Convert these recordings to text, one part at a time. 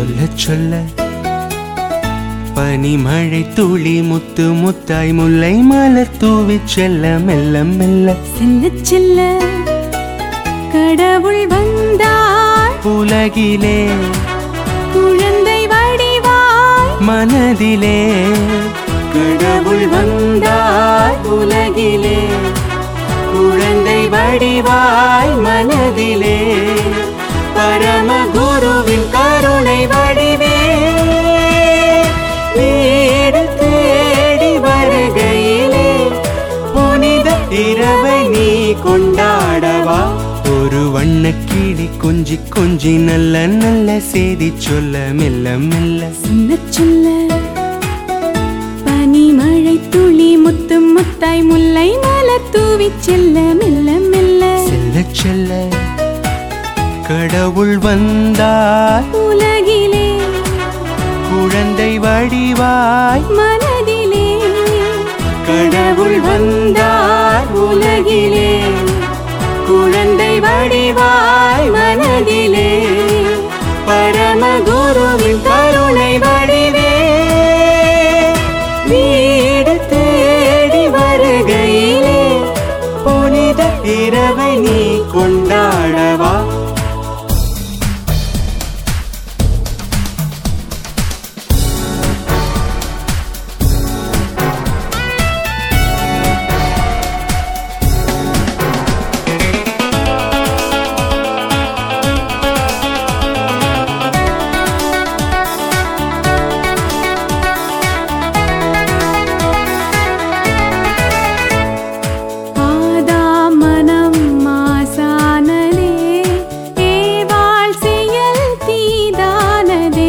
சொல்ல சொல்ல பனிமழை துளி முத்து முத்தாய் முல்லை மலர் தூவி செல்ல மெல்ல மெல்ல செல்ல செல்ல கடவுள் வந்தார் உலகிலே குழந்தை வடிவாய் மனதிலே கடவுள் வந்தார் உலகிலே குழந்தை வடிவாய் மனதிலே பரமகுருவின் கருணை வடிவே வீடு தேடி வருகையிலே புனித இரவை நீ கொண்டாடவா ஒரு வண்ணக்கிளி கொஞ்சி கொஞ்சி நல்ல நல்ல செய்தி சொல்ல மெல்ல மெல்ல சொல்ல சொல்ல பனிமழை துளி முத்து முத்தாய் முல்லை மலர் தூவி செல்ல மெல்ல மெல்ல செல்ல செல்ல கடவுள் வந்தார் உலகிலே குழந்தை வடிவாய் மனதிலே கடவுள் வந்தார் உலகிலே குழந்தை வடிவாய் மனதிலே பரமகுருவின் கருணை வடிவே வீடு தேடி வருகையிலே புனித இரவை நீ கொண்டாடவா ஆதாம் மனம் மாசானதே ஏவாள் செயல் தீதானதே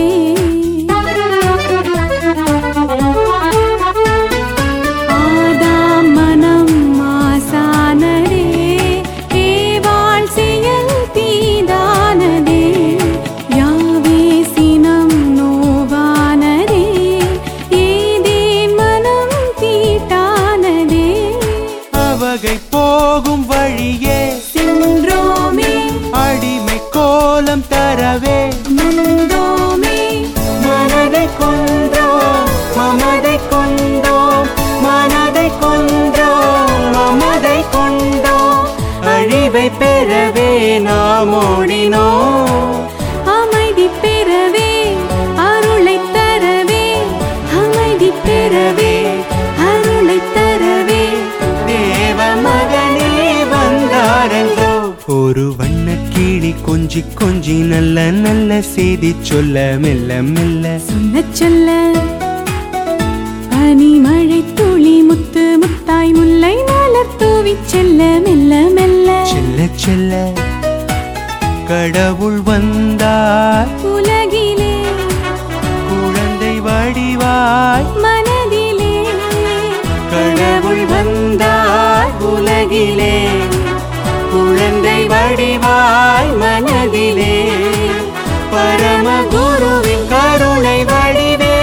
ஆதாம் மனம் மாசானதே ஏவாள் செயல் தீதானதே யாவே சினம் நோவானதே ஏதேன் மனம் தீட்டானதே அவகை போகும் வழியே சென்றோமே அடிமை கோலம் தரவே நந்தோமே மனதை கொன்றோம் மமதை கொண்டோம் மனதை கொன்றோம் மமதை கொண்டோம் அழிவை பெறவே நாம் ஓடினோம் அமைதி பெறவே அருளை தரவே அமைதி பெறவே அருளை தரவே தேவ மகனே வந்தாரன்றோ ஒரு வண்ண கிளி கொஞ்சி கொஞ்சி நல்ல நல்ல செய்தி சொல்ல மெல்ல மெல்ல சொல்ல சொல்ல பனிமழை துளி முத்து முத்தாய் முல்லை மலர் தூவி செல்ல மெல்ல மெல்ல செல்ல செல்ல கடவுள் வந்தார் உலகிலே குழந்தை வடிவாய் மனதிலே கடவுள் வந்தார் உலகிலே குழந்தை வடிவாய் மனதிலே பரமகுருவின் கருணை வடிவே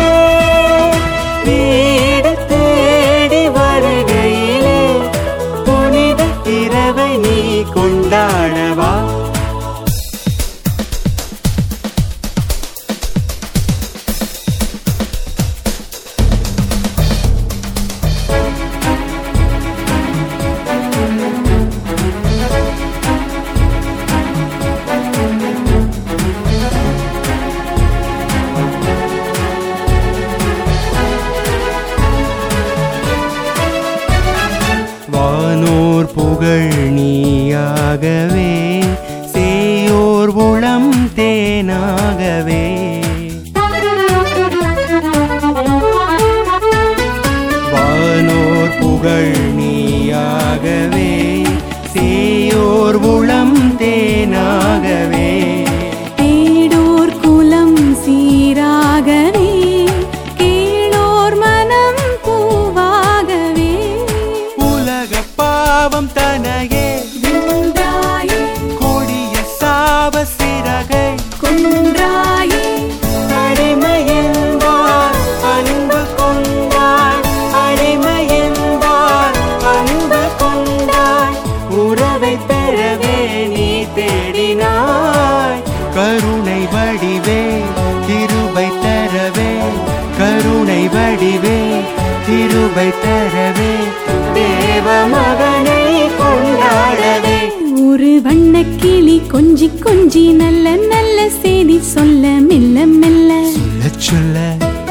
வீடு தேடி வருகையிலே புனித இரவை நீ கொண்டாடவா வானோர் புகழ் நீயாகவே சேயோர் உளம் தேனாகவே வானோர் புகழ் நீயாகவே சேயோர் உளம் தேனாகவே தேடோர் குலம் சீராகவே கீழோர் மனம் பூவாகவே உலக பாவம் தனையே வென்றாயே கொடிய சாப சிறகை கொன்றாயே அடிமையென்பார் அன்பு கொண்டாய் அடிமையென்பார் அன்பு கொண்டாய் உறவை பெறவே நீ தேடினாய் கருணை வடிவே கிருபை தரவே கருணை வடிவே கிருபை தரவே தேவ மகனை கொண்டாடவே ஒரு வண்ணக்கிளி கொஞ்சி கொஞ்சி நல்ல நல்ல செய்தி சொல்ல மெல்ல மெல்ல சொல்ல சொல்ல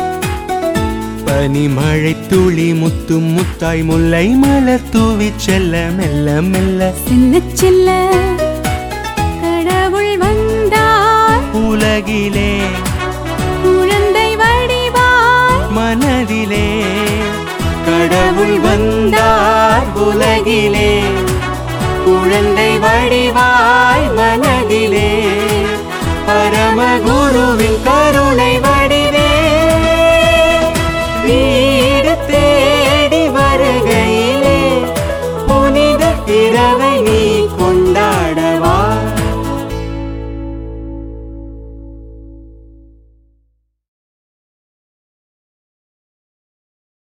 பனிமழை துளி முத்தும் முத்தாய் முல்லை மலர் தூவி செல்ல மெல்ல மெல்ல செல்ல செல்ல கடவுள் வந்தார் உலகிலே குழந்தை வடிவாய் மனதிலே கடவுள் வந்தார் உலகிலே குழந்தை வடிவாய் மனதிலே பரமகுருவின் கருணை